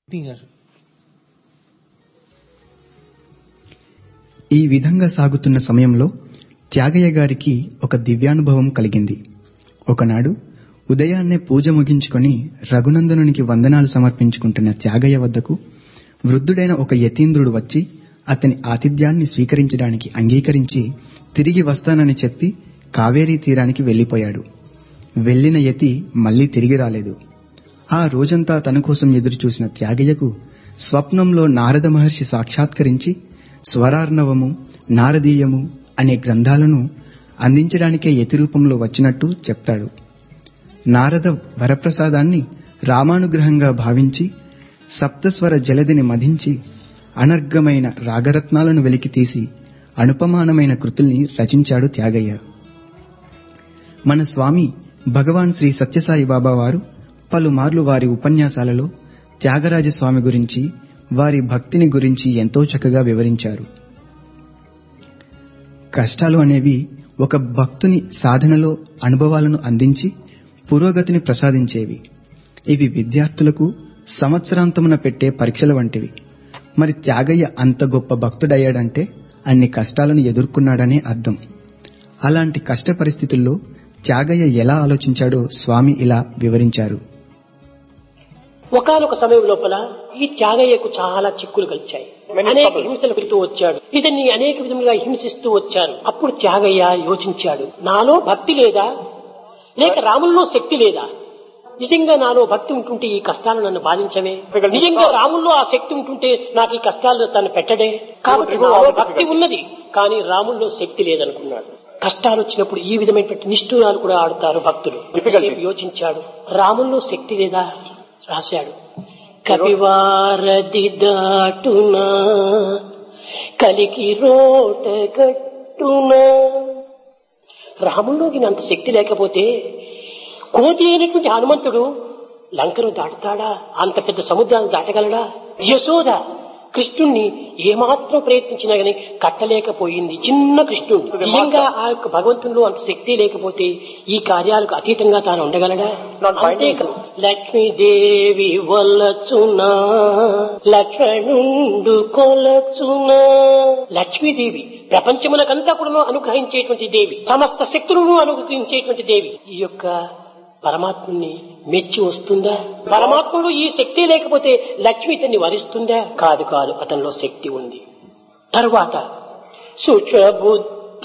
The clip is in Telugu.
finger. ఈ విధంగా సాగుతున్న సమయంలో త్యాగయ్య గారికి ఒక దివ్యానుభవం కలిగింది ఒకనాడు ఉదయాన్నే పూజ ముగించుకొని రఘునందనునికి వందనాలు సమర్పించుకుంటున్న త్యాగయ్య వద్దకు వృద్ధుడైన ఒక యతీంద్రుడు వచ్చి అతని ఆతిథ్యాన్ని స్వీకరించడానికి అంగీకరించి తిరిగి వస్తానని చెప్పి కావేరీ తీరానికి వెళ్లిపోయాడు వెళ్లిన యతి మళ్లీ తిరిగి రాలేదు ఆ రోజంతా తన కోసం ఎదురుచూసిన త్యాగయ్యకు స్వప్నంలో నారద మహర్షి సాక్షాత్కరించి స్వరార్ణవము నారదీయము అనే గ్రంథాలను అందించడానికే యతి రూపంలో వచ్చినట్టు చెప్తాడు నారద వరప్రసాదాన్ని రామానుగ్రహంగా భావించి సప్తస్వర జలదిని మధించి అనర్గమైన రాగరత్నాలను వెలికితీసి అనుపమానమైన కృతుల్ని రచించాడు త్యాగయ్య మన స్వామి భగవాన్ శ్రీ సత్యసాయి బాబా వారు పలుమార్లు వారి ఉపన్యాసాలలో త్యాగరాజ స్వామి గురించి వారి భక్తిని గురించి ఎంతో చక్కగా వివరించారు కష్టాలు అనేవి ఒక భక్తుని సాధనలో అనుభవాలను అందించి పురోగతిని ప్రసాదించేవి ఇవి విద్యార్థులకు సంవత్సరాంతమున పెట్టే పరీక్షల వంటివి మరి త్యాగయ్య అంత గొప్ప భక్తుడయ్యాడంటే అన్ని కష్టాలను ఎదుర్కొన్నాడనే అర్థం అలాంటి కష్ట పరిస్థితుల్లో త్యాగయ్య ఎలా ఆలోచించాడో స్వామి ఇలా వివరించారు ఒకనొక సమయం లోపల ఈ త్యాగయ్యకు చాలా చిక్కులు కలిచాయి అనేక హింసలు పెడుతూ వచ్చాడు ఇతన్ని అనేక విధములుగా హింసిస్తూ వచ్చారు అప్పుడు త్యాగయ్య యోచించాడు నాలో భక్తి లేదా లేక రాముల్లో శక్తి లేదా నిజంగా నాలో భక్తి ఉంటుంటే ఈ కష్టాలు నన్ను బాధించవే నిజంగా రాముల్లో ఆ శక్తి ఉంటుంటే నాకు ఈ కష్టాలు తను పెట్టడే కాబట్టి నాలో భక్తి ఉన్నది కానీ రాముల్లో శక్తి లేదనుకున్నాడు కష్టాలు వచ్చినప్పుడు ఈ విధమైనటువంటి నిష్ఠూరాలు కూడా ఆడుతారు భక్తులు ఎంతసేపు యోచించాడు రాముల్లో శక్తి లేదా రాశాడు కవివారది దాటునా కలికి రోట గట్టునా రాముల్లోకి అంత శక్తి లేకపోతే కోటి అయినటువంటి హనుమంతుడు లంకను దాటుతాడా అంత పెద్ద సముద్రాన్ని దాటగలడా యశోద కృష్ణుణ్ణి ఏమాత్రం ప్రయత్నించినా గాని కట్టలేకపోయింది చిన్న కృష్ణుడు నిజంగా ఆ యొక్క భగవంతునిలో అంత శక్తి లేకపోతే ఈ కార్యాలకు అతీతంగా తాను ఉండగలడా అంతేకాదు లక్ష్మీదేవి వల్లచునా లక్ష్మణుండు కొలచునా లక్ష్మీదేవి ప్రపంచమునకంతా కూడా అనుగ్రహించేటువంటి దేవి సమస్త శక్తులను అనుగ్రహించేటువంటి దేవి ఈ యొక్క పరమాత్ముని మెచ్చి వస్తుందా పరమాత్ముడు ఈ శక్తి లేకపోతే లక్ష్మి ఇతన్ని వరిస్తుందా కాదు కాదు అతనిలో శక్తి ఉంది తరువాత సుషబుద్ధి